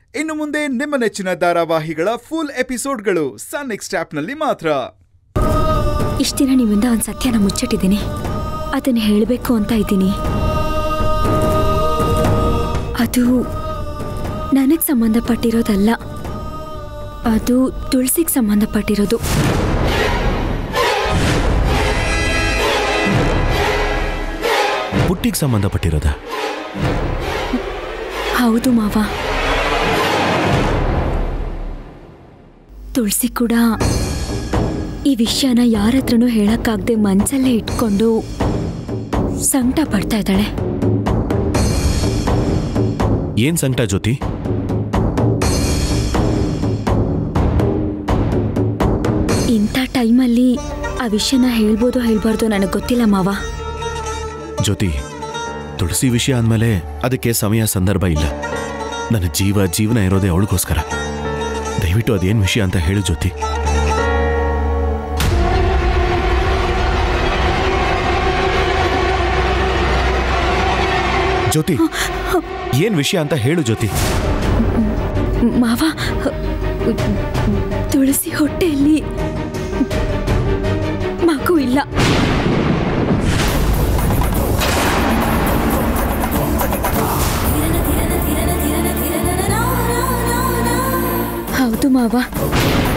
ಇನ್ನು ಮುಂದೆ ನಿಮ್ಮ ನೆಚ್ಚಿನ ಧಾರಾವಾಹಿಗಳ ಫುಲ್ ಎಪಿಸೋಡ್ಗಳು ಸನ್ ನೆಕ್ಸ್ಟ್ ಆಪ್ನಲ್ಲಿ ಮಾತ್ರ ಇಷ್ಟ ದಿನ ನಿಮ್ಮಿಂದ ಒಂದು ಸತ್ಯನ ಮುಚ್ಚಿಟ್ಟಿದ್ದೀನಿ ಅದನ್ನ ಹೇಳಬೇಕು ಅಂತ ಇದ್ದೀನಿ ಅದು ನನಗೆ ಸಂಬಂಧಪಟ್ಟಿರೋದಲ್ಲ ಅದು ತುಳಸಿಗೆ ಸಂಬಂಧಪಟ್ಟಿರೋದು ಪುಟ್ಟಿಗೆ ಸಂಬಂಧಪಟ್ಟಿರೋದ ಹೌದು ಮಾವ ತುಳಸಿ ಕೂಡ ಈ ವಿಷಯನ ಯಾರ ಹತ್ರನೂ ಹೇಳಕ್ಕಾಗದೆ ಮನ್ಸಲ್ಲೇ ಇಟ್ಕೊಂಡು ಸಂಕಟ ಪಡ್ತಾ ಇದ್ದಾಳೆ ಏನ್ ಸಂಕಟ ಜ್ಯೋತಿ ಇಂಥ ಟೈಮಲ್ಲಿ ಆ ವಿಷಯನ ಹೇಳ್ಬೋದೋ ಹೇಳ್ಬಾರ್ದು ನನಗೆ ಗೊತ್ತಿಲ್ಲ ಮಾವ ಜ್ಯೋತಿ ತುಳಸಿ ವಿಷಯ ಅಂದಮೇಲೆ ಅದಕ್ಕೆ ಸಮಯ ಸಂದರ್ಭ ಇಲ್ಲ ನನ್ನ ಜೀವ ಜೀವನ ಇರೋದೇ ಅವಳಿಗೋಸ್ಕರ ದಯವಿಟ್ಟು ಅದೇನ್ ವಿಷಯ ಅಂತ ಹೇಳು ಜ್ಯೋತಿ ಜ್ಯೋತಿ ಏನ್ ವಿಷಯ ಅಂತ ಹೇಳು ಜ್ಯೋತಿ ಮಾವ ತುಳಸಿ ಹೊಟ್ಟೆಯಲ್ಲಿ ಮಗು ಇಲ್ಲ ಹೌದು ಮಾವ